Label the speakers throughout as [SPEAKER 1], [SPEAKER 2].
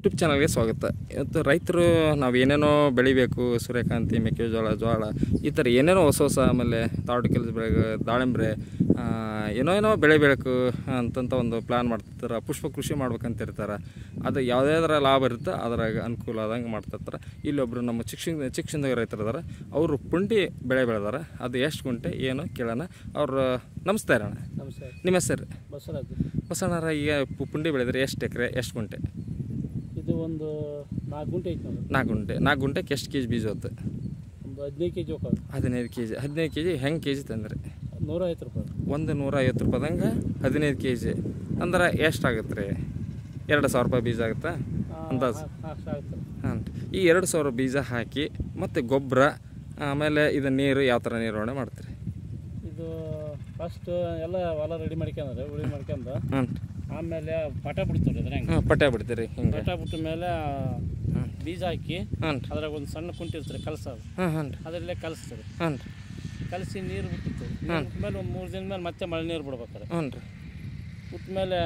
[SPEAKER 1] YouTube ಚಾನಲ್ಗೆ ಸ್ವಾಗತ ಇವತ್ತು ರೈತರು ನಾವು ಏನೇನೋ ಬೆಳಿಬೇಕು ಸೂರ್ಯಕಾಂತಿ ಮೆಕ್ಕೆಜೋಳ ಜೋಳ ಈ ಥರ ಏನೇನೋ ಹೊಸ ಹೊಸ ಆಮೇಲೆ ತಾವಟಿಕೆಲ್ಸ್ ಬೆಳೆ ದಾಳಿಂಬ್ರೆ ಆ, ಏನೋ ಏನೋ ಬೆಳೆ ಬೆಳಕು ಅಂತಂತ ಒಂದು ಪ್ಲ್ಯಾನ್ ಮಾಡ್ತಿರ್ತಾರೆ ಪುಷ್ಪ ಕೃಷಿ ಮಾಡ್ಬೇಕಂತಿರ್ತಾರೆ ಅದು ಯಾವುದಾದ್ರ ಲಾಭ ಇರುತ್ತೆ ಅದ್ರಾಗ ಅನುಕೂಲ ಆದಂಗೆ ಮಾಡ್ತಿರ್ತಾರೆ ಇಲ್ಲೊಬ್ಬರು ನಮ್ಮ ಚಿಕ್ಕ ಚಿಕ್ಕಸಿಂದಾಗ ರೈತರು ಅದಾರ ಅವರು ಪುಂಡಿ ಬೆಳೆ ಬೆಳೆದಾರ ಅದು ಎಷ್ಟು ಗುಂಟೆ ಏನು ಕೇಳೋಣ ಅವ್ರು ನಮಸ್ತೆ ಅಣ್ಣ
[SPEAKER 2] ನಮಸ್ಕಾರ
[SPEAKER 1] ನಿಮ್ಮ ಹೆಸರು
[SPEAKER 2] ಬಸವರಾಜ್
[SPEAKER 1] ಬಸವಣ್ಣರ ಈಗ ಪು- ಪುಂಡಿ ಬೆಳೆದ್ರೆ ಎಷ್ಟು ಎಕರೆ ಎಷ್ಟು ಗುಂಟೆ
[SPEAKER 2] ಇದು ಒಂದು ನಾಲ್ಕು ಗುಂಟೆ ಐತೆ ನೋಡಿ
[SPEAKER 1] ನಾಲ್ಕು ಗುಂಟೆ ನಾಲ್ಕು ಗುಂಟೆಗೆ ಎಷ್ಟು ಕೆ ಜಿ ಬೀಜ ಹೊತ್ತು
[SPEAKER 2] ಒಂದು ಹದಿನೈದು ಕೆ ಜಿ ಹೋಗೋದು
[SPEAKER 1] ಹದಿನೈದು ಕೆ ಜಿ ಹದಿನೈದು ಕೆ ಜಿ ಹೆಂಗೆ ಕೆ ಜಿ ತಂದ್ರಿ
[SPEAKER 2] ನೂರ ಐವತ್ತು ರೂಪಾಯಿ
[SPEAKER 1] ಒಂದು ನೂರ ಐವತ್ತು ರೂಪಾಯ್ದಂಗೆ ಹದಿನೈದು ಕೆ ಜಿ ಅಂದ್ರೆ ಎಷ್ಟಾಗುತ್ತೆ ರೀ ಎರಡು ಸಾವಿರ ರೂಪಾಯಿ ಬೀಜ ಆಗುತ್ತಾ ಅಂದಾಜು
[SPEAKER 2] ಅಷ್ಟು ಆಗುತ್ತೆ
[SPEAKER 1] ಹಾಂ ಈ ಎರಡು ಸಾವಿರ ಬೀಜ ಹಾಕಿ ಮತ್ತು ಗೊಬ್ಬರ ಆಮೇಲೆ ಇದು ನೀರು ಯಾವ ಥರ ನಿರ್ವಹಣೆ ಮಾಡ್ತೀರಿ
[SPEAKER 2] ಇದು ಫಸ್ಟ್ ಎಲ್ಲ ಹೊಲ ರೆಡಿ ಮಾಡ್ಕೊಂಡ್ರೆ ಉಳಿ ಮಾಡ್ಕೊಂಡು
[SPEAKER 1] ಹಾಂ
[SPEAKER 2] ಆಮೇಲೆ ಪಟ ಬಿಡ್ತಾರೆ ಅದ್ರ ಹೆಂಗೆ
[SPEAKER 1] ಹಾಂ ಪಟ್ಟ ಬಿಡ್ತೀರಿ ಹಿಂಗೆ
[SPEAKER 2] ಪಟ ಬಿಟ್ಟ ಮೇಲೆ
[SPEAKER 1] ಹಾಂ
[SPEAKER 2] ಬೀಜ ಹಾಕಿ
[SPEAKER 1] ಹಾಂ
[SPEAKER 2] ಅದ್ರಾಗ ಒಂದು ಸಣ್ಣ ಕುಂಟಿ ಇರ್ತಾರೆ ಕಲಸೋದು
[SPEAKER 1] ಹಾಂ ಹಾಂ ರೀ
[SPEAKER 2] ಅದರಲ್ಲೇ ಕಲಿಸ್ತಾರೆ
[SPEAKER 1] ಹಾಂ ರೀ
[SPEAKER 2] ಕಲಸಿ ನೀರು ಬಿಟ್ಟಿತ್ತು ನೀರು ಬಿಟ್ಮೇಲೆ ಒಂದು ಮೂರು ದಿನ ಮೇಲೆ ಮತ್ತೆ ಮಳೆ ನೀರು ಬಿಡ್ಬೇಕಾರೆ
[SPEAKER 1] ಹ್ಞೂ ರೀ
[SPEAKER 2] ಬಿಟ್ಮೇಲೆ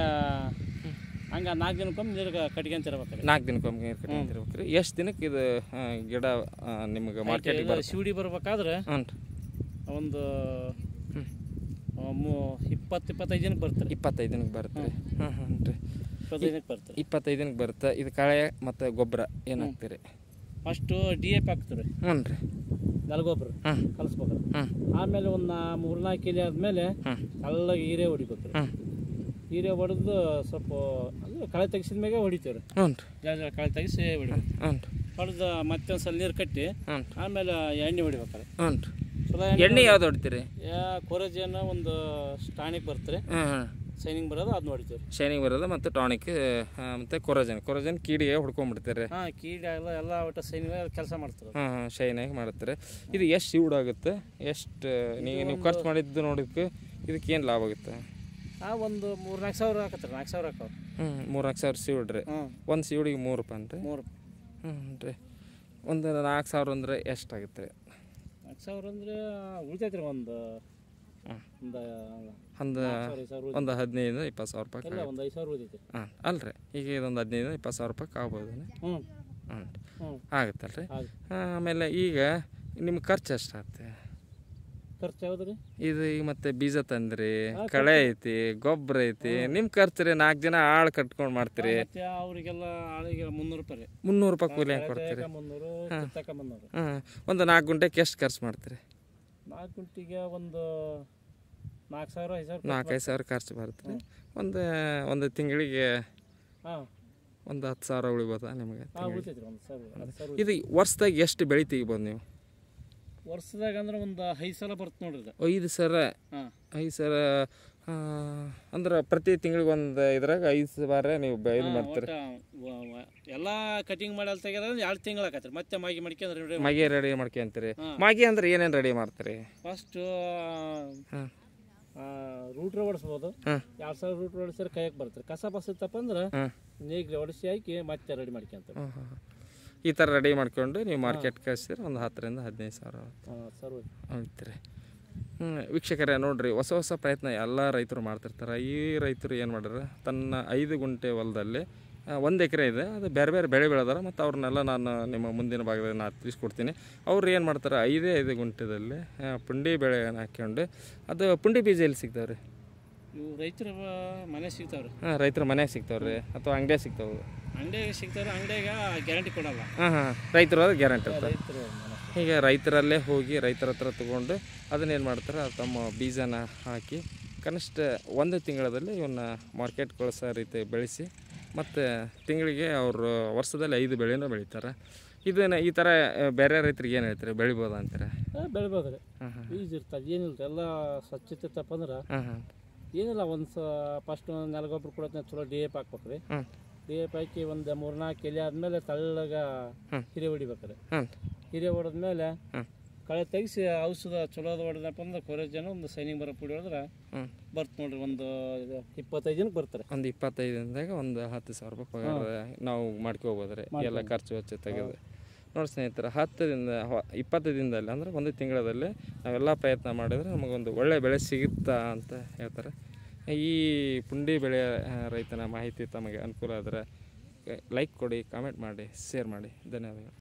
[SPEAKER 2] ಹಂಗೆ ನಾಲ್ಕು ದಿನಕ್ಕೊಮ್ಮೆ ನೀರು ಕಟ್ಕೊಂತಿರ್ಬೇಕಾರೆ
[SPEAKER 1] ನಾಲ್ಕು ದಿನಕ್ಕೊಮ್ಮೆ ನೀರು ಕಟ್ಟಿರ್ಬೇಕು ರೀ ಎಷ್ಟು ದಿನಕ್ಕೆ ಇದು ಆ, ಗಿಡ ಆ, ನಿಮಗೆ ಮಾರ್ಕೆಟಿಗೆ ಬರುತ್ತೆ
[SPEAKER 2] ಶಿವಡಿ ಬರ್ಬೇಕಾದ್ರೆ
[SPEAKER 1] ಹ್ಞೂ ರೀ
[SPEAKER 2] ಒಂದು
[SPEAKER 1] ಹ್ಞೂ
[SPEAKER 2] ಆ, ಮೂ- ಇಪ್ಪತ್ತು ಇಪ್ಪತ್ತೈದು ಜನಕ್ಕೆ ಬರ್ತಾರೆ
[SPEAKER 1] ಇಪ್ಪತ್ತೈದು ದಿನಕ್ಕೆ ಬರುತ್ತೆ ರೀ ಹ್ಞೂ ಹ್ಞೂ ರೀ
[SPEAKER 2] ಇಪ್ಪತ್ತೈದು ಜನಕ್ಕೆ ಬರ್ತಾರೆ
[SPEAKER 1] ಇಪ್ಪತ್ತೈದು ದಿನಕ್ಕೆ ಬರುತ್ತೆ ಇದು ಕಳೆ ಮತ್ತು ಗೊಬ್ಬರ ಏನು ಹಾಕ್ತೀರಿ
[SPEAKER 2] ಫಸ್ಟು ಡಿ ಎ ಪಿ ಹಾಕ್ತಾರೆ
[SPEAKER 1] ಹ್ಞೂ ರೀ
[SPEAKER 2] ನೆಲಗೊಬ್ಬರ
[SPEAKER 1] ಹ್ಞೂ
[SPEAKER 2] ಕಲಿಸ್ಬೇಕಾರೆ
[SPEAKER 1] ಹ್ಞೂ
[SPEAKER 2] ಆಮೇಲೆ ಒಂದು ಮೂರ್ನಾಲ್ಕು ಕಿಲಿ ಆದಮೇಲೆ
[SPEAKER 1] ಹ್ಞೂ
[SPEAKER 2] ಕಲ್ಲಾಗಿ ಹೀರೆ ಹೊಡಿಬೇಕು
[SPEAKER 1] ಹ್ಞೂ
[SPEAKER 2] ಹೀರೆ ಹೊಡೆದು ಸ್ವಲ್ಪ ಅಂದ್ರೆ ಕಳೆ ತೆಗಿಸಿದ ಮ್ಯಾಗೆ ಹೊಡಿತೀವ್ರಿ
[SPEAKER 1] ಹ್ಞೂ ರೀ
[SPEAKER 2] ಜಾಗ ಕಳೆ ತೆಗಿಸಿ ಹೊಡಿಬೇಕು
[SPEAKER 1] ಹ್ಞೂ ರೀ
[SPEAKER 2] ಹೊಡೆದು ಮತ್ತೆ ಒಂದು ಸಲ ನೀರು ಕಟ್ಟಿ
[SPEAKER 1] ಹ್ಞೂ
[SPEAKER 2] ಆಮೇಲೆ ಎಣ್ಣೆ ಹೊಡಿಬೇಕಾರೆ
[SPEAKER 1] ಹ್ಞೂ ರೀ
[SPEAKER 2] ಚಲೋ
[SPEAKER 1] ಎಣ್ಣೆ ಯಾವ್ದು ಹೊಡಿತೀರಿ
[SPEAKER 2] ಯಾ ಕೊರಜೇನ ಒಂದು ಸ್ಟಾನಿಕ್ ಬರ್ತಾರೆ
[SPEAKER 1] ಹ್ಞೂ ಹ್ಞೂ
[SPEAKER 2] ಸೈನಿಂಗ್ ಬರೋದು ಅದನ್ನ ಹೊಡಿತೀವ್ರಿ
[SPEAKER 1] ಶೈನಿಂಗ್ ಬರೋದು ಮತ್ತು ಟಾನಿಕ್ ಮತ್ತು ಕೊರೋಜನ್ ಕೊರೋಜನ್ ಕೀಡಿಗೆ ಹೊಡ್ಕೊಂಡ್ಬಿಡ್ತೀರಿ
[SPEAKER 2] ಹಾಂ ಕೀಡ ಎಲ್ಲ ಎಲ್ಲ ಒಟ್ಟು ಸೈನಿಂಗ್ ಕೆಲಸ ಮಾಡ್ತಾರೆ
[SPEAKER 1] ಹಾಂ ಹಾಂ ಶೈನಾಗಿ ಮಾಡ್ತಾರೆ ಇದು ಎಷ್ಟು ಸೀಡ್ ಆಗುತ್ತೆ ಎಷ್ಟು ನೀವು ನೀವು ಖರ್ಚು ಮಾಡಿದ್ದು ನೋಡೋದಕ್ಕೆ ಇದಕ್ಕೆ ಏನು ಲಾಭ ಆಗುತ್ತೆ
[SPEAKER 2] ಆ ಒಂದು ಮೂರು ನಾಲ್ಕು ಸಾವಿರ ಹಾಕತ್ತಾರೆ ನಾಲ್ಕು ಸಾವಿರ ಹಾಕವ್ರು
[SPEAKER 1] ಹ್ಞೂ ಮೂರು ನಾಲ್ಕು ಸಾವಿರ ಸೀಡ್ ರೀ
[SPEAKER 2] ಹ್ಞೂ
[SPEAKER 1] ಒಂದು ಸೀಡಿಗೆ ಮೂರು ರೂಪಾಯಿ ಅಂತ
[SPEAKER 2] ಮೂರು
[SPEAKER 1] ಹ್ಞೂ ರೀ ಒಂದು ನಾಲ್ಕು ಸಾವಿರ ಅಂದರೆ ಎಷ್ಟಾಗುತ್ತೆ ರೀ
[SPEAKER 2] ನಾಲ್ಕು ಸಾವಿರ ಅಂದರೆ ಉಳಿತೈತ್ರಿ ಒಂದು
[SPEAKER 1] ಹ್ಮ್.
[SPEAKER 2] ಒಂದು
[SPEAKER 1] ಒಂದು
[SPEAKER 2] ನಾಲ್ಕು ಸಾವಿರ ಐದು ಸಾವಿರ
[SPEAKER 1] ಒಂದು ಹದಿನೈದು ಇಪ್ಪತ್ತು ಸಾವಿರ ರೂಪಾಯಿ
[SPEAKER 2] ಇಲ್ಲ ಒಂದು ಐದು ಸಾವಿರ ಉಳಿತೈತಿ
[SPEAKER 1] ಹಾಂ ಅಲ್ರಿ ಈಗ ಇದೊಂದು ಹದಿನೈದು ಇಪ್ಪತ್ತು ಸಾವಿರ ರೂಪಾಯಿ ಆಗ್ಬೋದು
[SPEAKER 2] ಹ್ಞೂ
[SPEAKER 1] ಹ್ಞೂ
[SPEAKER 2] ಹ್ಞೂ
[SPEAKER 1] ಆಗುತ್ತಲ್ರಿ
[SPEAKER 2] ಹಾಗೆ
[SPEAKER 1] ಆಮೇಲೆ ಈಗ ನಿಮ್ಮ ಖರ್ಚು ಎಷ್ಟಾಗುತ್ತೆ
[SPEAKER 2] ಖರ್ಚು ಯಾವ್ದು ರೀ
[SPEAKER 1] ಇದು ಈಗ ಮತ್ತೆ ಬೀಜ ತಂದ್ರಿ ಕಳೆ ಐತಿ ಗೊಬ್ಬರ ಐತಿ ನಿಮ್ಮ ಖರ್ಚು ರೀ ನಾಲ್ಕು ಜನ ಆಳು ಕಟ್ಕೊಂಡು ಮಾಡ್ತೀರಿ
[SPEAKER 2] ಮತ್ತೆ ಅವರಿಗೆಲ್ಲ ಆಳಿಗೆ ಮುನ್ನೂರು ರೂಪಾಯಿ ರೀ
[SPEAKER 1] ಮುನ್ನೂರು ರೂಪಾಯಿ ಕೂಲಿ ಹೆಂಗೆ ಕೊಡ್ತೀರಿ
[SPEAKER 2] ತಕ ಮುನ್ನೂರು ತಕ ಮುನ್ನೂರು
[SPEAKER 1] ಹಾಂ ಒಂದು ನಾಲ್ಕು ಗುಂಟೆಗೆ ಎಷ್ಟು ಖರ್ಚು ಮಾಡ್ತೀರಿ
[SPEAKER 2] ನಾಲ್ಕು ಗುಂಟಿಗೆ ಒಂದು ನಾಲ್ಕು ಸಾವಿರ ಐದು ಸಾವಿರ
[SPEAKER 1] ನಾಲ್ಕೈದು ಸಾವಿರ ಖರ್ಚು ಬರುತ್ತೆ ರೀ ಒಂದು ಒಂದು ತಿಂಗಳಿಗೆ
[SPEAKER 2] ಹಾಂ
[SPEAKER 1] ಒಂದು ಹತ್ತು ಸಾವಿರ ಉಳಿಬೋದಾ ನಿಮಗೆ
[SPEAKER 2] ಹಾಂ ಉಳಿತೈತ್ರಿ ಒಂದು ಸಾವಿರ ಹತ್ತು ಸಾವಿರ
[SPEAKER 1] ಇದು ವರ್ಷದಾಗ ಎಷ್ಟು ಬೆಳೆ ತೆಗಿಬೋದು ನೀವು
[SPEAKER 2] ವರ್ಷದಾಗ ಅಂದ್ರೆ ಒಂದು ಐದು ಸಲ ಬರುತ್ತೆ ನೋಡ್ರಿ ಇದು
[SPEAKER 1] ಐದು ಸರ
[SPEAKER 2] ಹಾಂ
[SPEAKER 1] ಐದು ಸರ ಆ, ಅಂದ್ರೆ ಪ್ರತಿ ತಿಂಗಳಿಗೆ ಒಂದು ಇದ್ರಾಗ ಐದು ಬಾರ ನೀವು ಬ- ಇದು ಮಾಡ್ತೀರಿ
[SPEAKER 2] ಎಲ್ಲ ಕಟಿಂಗ್ ಮಾಡಿ ಅಲ್ಲಿ ತೆಗೆದ್ರೆ ಎರಡು ತಿಂಗಳು ಆಕತ್ರಿ ಮತ್ತೆ ಮಾಗಿ ಮಾಡ್ಕೊಂಡ್ರೆ
[SPEAKER 1] ಮಾಗಿ ರೆಡಿ ಮಾಡ್ಕೊಂತೀರಿ
[SPEAKER 2] ಹಾ.
[SPEAKER 1] ಮಾಗಿ ಅಂದ್ರೆ ಏನೇನು ರೆಡಿ ಮಾಡ್ತೀರಿ
[SPEAKER 2] ಫಸ್ಟು
[SPEAKER 1] ಹಾಂ
[SPEAKER 2] ರೂಟ್ರ್ ಹೊಡಿಸ್ಬೋದು
[SPEAKER 1] ಹಾಂ
[SPEAKER 2] ಎರಡು ಸಾವಿರ ರೂಟ್ರ್ ಹೊಡಿಸಿದ್ರೆ ಕೈಯಾಗ ಬರ್ತದೆ ಕಸ ಬಸ್ ಇತ್ತಪ್ಪ ಅಂದ್ರೆ
[SPEAKER 1] ಹಾಂ
[SPEAKER 2] ನೇಗ್ಲಿ ಹೊಡಿಸಿ ಹಾಕಿ ಮತ್ತೆ ರೆಡಿ ಮಾಡ್ಕೊಂತಾರೆ
[SPEAKER 1] ಹಾಂ ಹಾಂ ಈ ಥರ ರೆಡಿ ಮಾಡ್ಕೊಂಡು ನೀವು ಮಾರ್ಕೆಟ್ ಕಳಿಸಿದ್ರೆ ಒಂದು ಹತ್ತರಿಂದ ಹದಿನೈದು ಸಾವಿರ
[SPEAKER 2] ಹಾಂ ಸರ್
[SPEAKER 1] ಹೋಗ್ತೀರಿ ಹ್ಞೂ ವೀಕ್ಷಕರೇ ನೋಡ್ರಿ ಹೊಸ ಹೊಸ ಪ್ರಯತ್ನ ಎಲ್ಲ ರೈತರು ಮಾಡ್ತಿರ್ತಾರೆ ಈ ರೈತರು ಏನು ಮಾಡ್ಯಾರ ತನ್ನ ಐದು ಗುಂಟೆ ಹೊಲದಲ್ಲಿ ಒಂದು ಎಕರೆ ಇದೆ ಅದು ಬೇರೆ ಬೇರೆ ಬೆಳೆ ಬೆಳೆದಾರ ಮತ್ತು ಅವ್ರನ್ನೆಲ್ಲ ನಾನು ನಿಮ್ಮ ಮುಂದಿನ ಭಾಗದಲ್ಲಿ ನಾನು ತಿಳಿಸ್ಕೊಡ್ತೀನಿ ಅವ್ರು ಏನು ಮಾಡ್ತಾರೆ ಐದೇ ಐದು ಗುಂಟೆದಲ್ಲಿ ಆ, ಪುಂಡಿ ಬೆಳೆಯನ್ನು ಹಾಕ್ಕೊಂಡು ಅದು ಪುಂಡಿ ಬೀಜ ಎಲ್ಲಿ ಸಿಗ್ತಾವೆ ರೀ
[SPEAKER 2] ಇವು ರೈತರ ಮನೆ ಸಿಗ್ತಾವ್ರಿ
[SPEAKER 1] ಹಾಂ ರೈತರ ಮನೆಯಾಗ ಸಿಗ್ತಾವೆ ರೀ ಅಥವಾ ಅಂಗಡಿಯಾಗ ಸಿಗ್ತಾವೆ
[SPEAKER 2] ಅಂಗಡಿಯಾಗ ಸಿಗ್ತಾವ್ರಿ ಅಂಗಡಿಯಾಗ ಗ್ಯಾರಂಟಿ ಕೊಡಲ್ಲ
[SPEAKER 1] ಹಾಂ ಹಾಂ ರೈತರು ಅದು ಗ್ಯಾರಂಟಿ ಇರ್ತದೆ
[SPEAKER 2] ರೈತರು ಮನೆ
[SPEAKER 1] ಹೀಗೆ ರೈತರಲ್ಲೇ ಹೋಗಿ ರೈತರ ಹತ್ರ ತೊಗೊಂಡು ಅದನ್ನೇನು ಮಾಡ್ತಾರೆ ತಮ್ಮ ಬೀಜನ ಹಾಕಿ ಕನಿಷ್ಠ ಒಂದು ತಿಂಗಳಲ್ಲಿ ಇವನ್ನ ಮಾರ್ಕೆಟ್ ಕಳಿಸೋ ರೀತಿ ಬೆಳೆಸಿ ಮತ್ತು ತಿಂಗಳಿಗೆ ಅವರು ವರ್ಷದಲ್ಲಿ ಐದು ಬೆಳೆನೂ ಬೆಳಿತಾರೆ ಇದನ್ನು ಈ ಥರ ಆ, ಬೇರೆ ರೈತರಿಗೆ ಏನು ಹೇಳ್ತಾರೆ ಬೆಳಿಬೋದು ಅಂತಾರೆ
[SPEAKER 2] ಆ, ಬೆಳಿಬೋದ್ರಿ
[SPEAKER 1] ಹಾಂ ಹಾಂ
[SPEAKER 2] ಬೀಜ ಇರ್ತದೆ ಏನಿಲ್ಲ ಎಲ್ಲ ಸ್ವಚ್ಛತೆ ಇತ್ತಪ್ಪ ಅಂದ್ರೆ
[SPEAKER 1] ಹಾಂ ಹಾಂ
[SPEAKER 2] ಏನಿಲ್ಲ ಒಂದು ಸ ಫಸ್ಟ್ ನೆಲಗೊಬ್ಬರ ಕೊಡೋದ್ನ ಚಲೋ ಡಿ ಎಪ್ ಹಾಕ್ಬೇಕ್ರಿ
[SPEAKER 1] ಹ್ಞೂ
[SPEAKER 2] ಡಿ ಎಪ್ ಹಾಕಿ ಒಂದು ಮೂರ್ನಾಲ್ಕು ಎಲೆ ಆದಮೇಲೆ ತಳ್ಳಗ
[SPEAKER 1] ಹ್ಮ್.
[SPEAKER 2] ಹಿರೆ ಹೊಡಿಬೇಕ್ರಿ
[SPEAKER 1] ಹಾಂ
[SPEAKER 2] ಹಿರೆ ಹೊಡೆದ್ಮೇಲೆ
[SPEAKER 1] ಹ್ಮ್.
[SPEAKER 2] ಕಳೆ ತೆಗಿಸಿ ಔಷಧ ಚಲೋದ ಹೊಡೆದಪ್ಪ ಅಂದ್ರೆ ಕೊರೇಜನ ಒಂದು ಸೈನಿಂಗ್ ಬರೋ ಪುಡಿ ಹೊಡೆದ್ರೆ
[SPEAKER 1] ಹ್ಞೂ
[SPEAKER 2] ಬರ್ತ ನೋಡ್ರಿ ಒಂದು ಇದು ಇಪ್ಪತ್ತೈದು ಜನಕ್ಕೆ ಬರ್ತಾರೆ
[SPEAKER 1] ಒಂದು ಇಪ್ಪತ್ತೈದು ದಿನದಾಗ ಒಂದು ಹತ್ತು ಸಾವಿರ ರೂಪಾಯಿ ಪಗಾರ ನಾವು ಮಾಡ್ಕೋಬೋದು ರೀ ಎಲ್ಲ ಖರ್ಚು ವೆಚ್ಚ ತೆಗೆದು ನೋಡಿ ಸ್ನೇಹಿತರೆ ಹತ್ತು ದಿನದ ಹ- ಇಪ್ಪತ್ತು ದಿನದಲ್ಲಿ ಅಂದರೆ ಒಂದು ತಿಂಗಳಲ್ಲಿ ನಾವೆಲ್ಲ ಪ್ರಯತ್ನ ಮಾಡಿದರೆ ನಮಗೊಂದು ಒಳ್ಳೆ ಬೆಳೆ ಸಿಗುತ್ತಾ ಅಂತ ಹೇಳ್ತಾರೆ ಈ ಪುಂಡಿ ಬೆಳೆಯ ಆ, ರೈತನ ಮಾಹಿತಿ ತಮಗೆ ಅನುಕೂಲ ಆದರೆ ಲೈಕ್ ಕೊಡಿ ಕಾಮೆಂಟ್ ಮಾಡಿ ಶೇರ್ ಮಾಡಿ ಧನ್ಯವಾದಗಳು